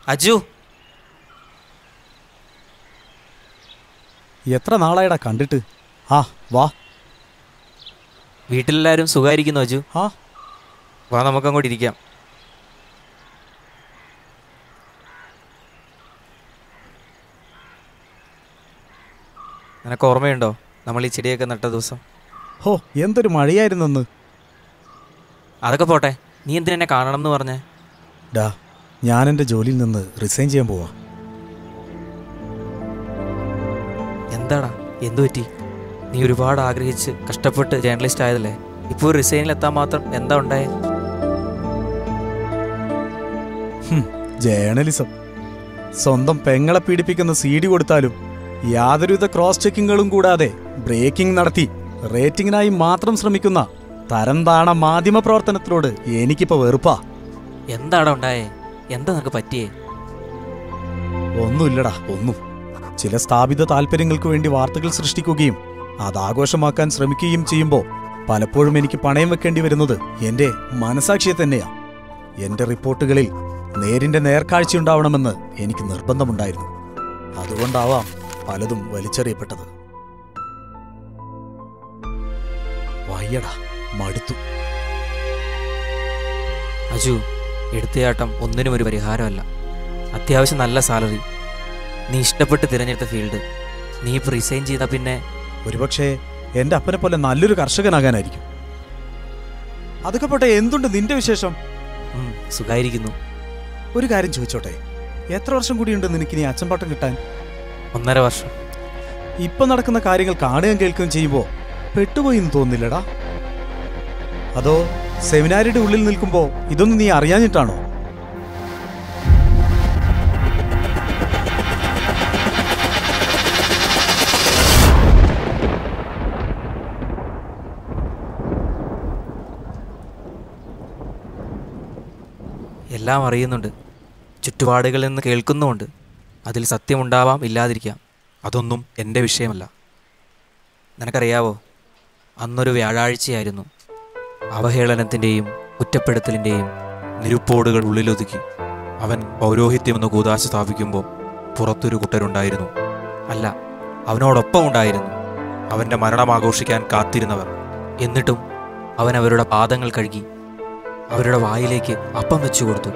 അജു എത്ര നാളായടാ കണ്ടിട്ട് ആ വാ വീട്ടിലെല്ലാവരും സുഖമായിരിക്കുന്നു അജു ആ വാ നമുക്ക് അങ്ങോട്ട് ഇരിക്കാം നിനക്ക് ഓർമ്മയുണ്ടോ നമ്മൾ ഈ ചെടിയൊക്കെ നട്ട ദിവസം ഹോ എന്തൊരു മഴയായിരുന്നെന്ന് അതൊക്കെ പോട്ടെ നീ എന്തിനെന്നെ കാണണം എന്ന് പറഞ്ഞേ ഡാ ഞാൻ എൻ്റെ ജോലിയിൽ നിന്ന് റിസൈൻ ചെയ്യാൻ പോവാ എന്താടാ എന്തു പറ്റി നീ ഒരുപാട് ആഗ്രഹിച്ച് കഷ്ടപ്പെട്ട് ജേർണലിസ്റ്റ് ആയതല്ലേ ഇപ്പോൾ റിസൈനിൽ എത്താൻ മാത്രം എന്താ ഉണ്ടായേ ഹും, ജേർണലിസം സ്വന്തം പെങ്ങളെ പീഡിപ്പിക്കുന്ന സി ഡി കൊടുത്താലും യാതൊരുവിധ ക്രോസ് ചെക്കിങ്ങുകളും കൂടാതെ ബ്രേക്കിംഗ് നടത്തി റേറ്റിംഗിനായി മാത്രം ശ്രമിക്കുന്ന തരം താണ മാധ്യമ പ്രവർത്തനത്തിനോട് എനിക്കിപ്പോ വെറുപ്പാ എന്താടാ ഉണ്ടായേ എന്താ നിനക്ക് പറ്റിയേ ഒന്നുമില്ലടാ ഒന്നും ചില സ്ഥാപിത താല്പര്യങ്ങൾക്ക് വേണ്ടി വാർത്തകൾ സൃഷ്ടിക്കുകയും അത് ആഘോഷമാക്കാൻ ശ്രമിക്കുകയും ചെയ്യുമ്പോൾ പലപ്പോഴും എനിക്ക് പണയം വെക്കേണ്ടി വരുന്നത് എന്റെ മനസാക്ഷിയെ തന്നെയാ എന്റെ റിപ്പോർട്ടുകളിൽ നേരിന്റെ നേർക്കാഴ്ചയുണ്ടാവണമെന്ന് എനിക്ക് നിർബന്ധമുണ്ടായിരുന്നു അതുകൊണ്ടാവാം പലതും വലിച്ചെറിയപ്പെട്ടത് വയ്യടാ മടുത്തു അജു എടുത്തയാട്ടം ഒന്നിനും ഒരു പരിഹാരമല്ല അത്യാവശ്യം നല്ല സാലറി നീ ഇഷ്ടപ്പെട്ട് തിരഞ്ഞെടുത്ത ഫീൽഡ് നീ ഇപ്പോൾ റിസൈൻ ചെയ്താൽ പിന്നെ ഒരുപക്ഷെ എന്റെ അപ്പനെ പോലെ നല്ലൊരു കർഷകനാകാനായിരിക്കും അതൊക്കെ പോട്ടെ എന്തുണ്ട് നിന്റെ വിശേഷം ഉം, സുഖായിരിക്കുന്നു ഒരു കാര്യം ചോദിച്ചോട്ടെ എത്ര വർഷം കൂടിയുണ്ട് നിനക്ക് ഇനി അച്ചമ്പാട്ടം കിട്ടാൻ ഒന്നര വർഷം ഇപ്പൊ നടക്കുന്ന കാര്യങ്ങൾ കാണുകയും കേൾക്കുകയും ചെയ്യുമ്പോ പെട്ടുപോയി എന്ന് തോന്നുന്നില്ലടാ അതോ സെമിനാരിയുടെ ഉള്ളിൽ നിൽക്കുമ്പോ ഇതൊന്നും നീ അറിയാഞ്ഞിട്ടാണോ എല്ലാം അറിയുന്നുണ്ട് ചുറ്റുപാടുകളിൽ നിന്ന് കേൾക്കുന്നുമുണ്ട് അതിൽ സത്യമുണ്ടാവാം ഇല്ലാതിരിക്കാം അതൊന്നും എൻ്റെ വിഷയമല്ല നിനക്കറിയാവോ അന്നൊരു വ്യാഴാഴ്ചയായിരുന്നു അവഹേളനത്തിൻ്റെയും കുറ്റപ്പെടുത്തലിൻ്റെയും നിരുപ്പോടുകൾ ഉള്ളിലൊതുക്കി അവൻ പൗരോഹിത്യമെന്ന് കൂതാശ സ്ഥാപിക്കുമ്പോൾ പുറത്തൊരു കുട്ടരുണ്ടായിരുന്നു അല്ല അവനോടൊപ്പം ഉണ്ടായിരുന്നു അവൻ്റെ മരണം ആഘോഷിക്കാൻ കാത്തിരുന്നവർ എന്നിട്ടും അവൻ അവരുടെ പാദങ്ങൾ കഴുകി അവരുടെ വായിലേക്ക് അപ്പം വെച്ചു കൊടുത്തു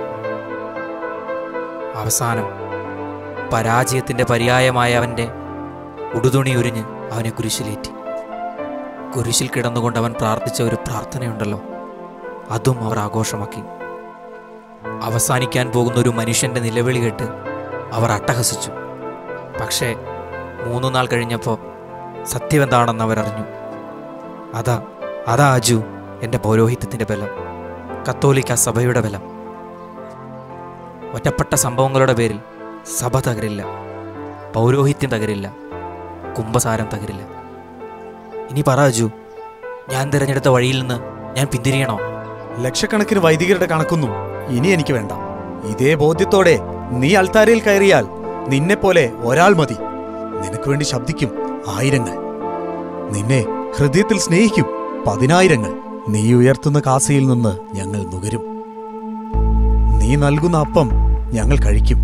അവസാനം പരാജയത്തിന്റെ പര്യായമായ അവന്റെ ഉടുതുണി ഉരിഞ്ഞ് അവനെ കുരിശിലേറ്റി കുരിശിൽ കിടന്നുകൊണ്ട് അവൻ പ്രാർത്ഥിച്ച ഒരു പ്രാർത്ഥനയുണ്ടല്ലോ അതും അവർ ആഘോഷമാക്കി അവസാനിക്കാൻ പോകുന്ന ഒരു മനുഷ്യന്റെ നിലവിളി കേട്ട് അവർ അട്ടഹസിച്ചു പക്ഷേ മൂന്നു നാൾ കഴിഞ്ഞപ്പോൾ സത്യമെന്താണെന്ന് അവരറിഞ്ഞു അതാ അതാ അജു എൻ്റെ പൗരോഹിത്യത്തിൻ്റെ ബലം കത്തോലിക്ക സഭയുടെ ബലം ഒറ്റപ്പെട്ട സംഭവങ്ങളുടെ പേരിൽ സഭ തകരില്ല പൗരോഹിത്യം തകരില്ല കുംഭസാരം തകരില്ല ഇനി പറ അജു ഞാൻ തിരഞ്ഞെടുത്ത വഴിയിൽ നിന്ന് ഞാൻ പിന്തിരിയണോ ലക്ഷക്കണക്കിന് വൈദികരുടെ കണക്കൊന്നും ഇനി എനിക്ക് വേണ്ട ഇതേ ബോധ്യത്തോടെ നീ അൾത്താരയിൽ കയറിയാൽ നിന്നെപ്പോലെ ഒരാൾ മതി നിനക്ക് വേണ്ടി ശബ്ദിക്കും ആയിരങ്ങൾ നിന്നെ ഹൃദയത്തിൽ സ്നേഹിക്കും പതിനായിരങ്ങൾ നീ ഉയർത്തുന്ന കാസയിൽ നിന്ന് ഞങ്ങൾ നുകരും നീ നൽകുന്ന അപ്പം ഞങ്ങൾ കഴിക്കും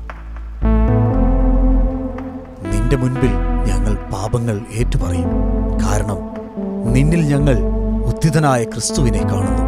നിന്റെ മുൻപിൽ ഞങ്ങൾ പാപങ്ങൾ ഏറ്റുപറയും കാരണം നിന്നിൽ ഞങ്ങൾ ഉദ്ധിതനായ ക്രിസ്തുവിനെ കാണുന്നു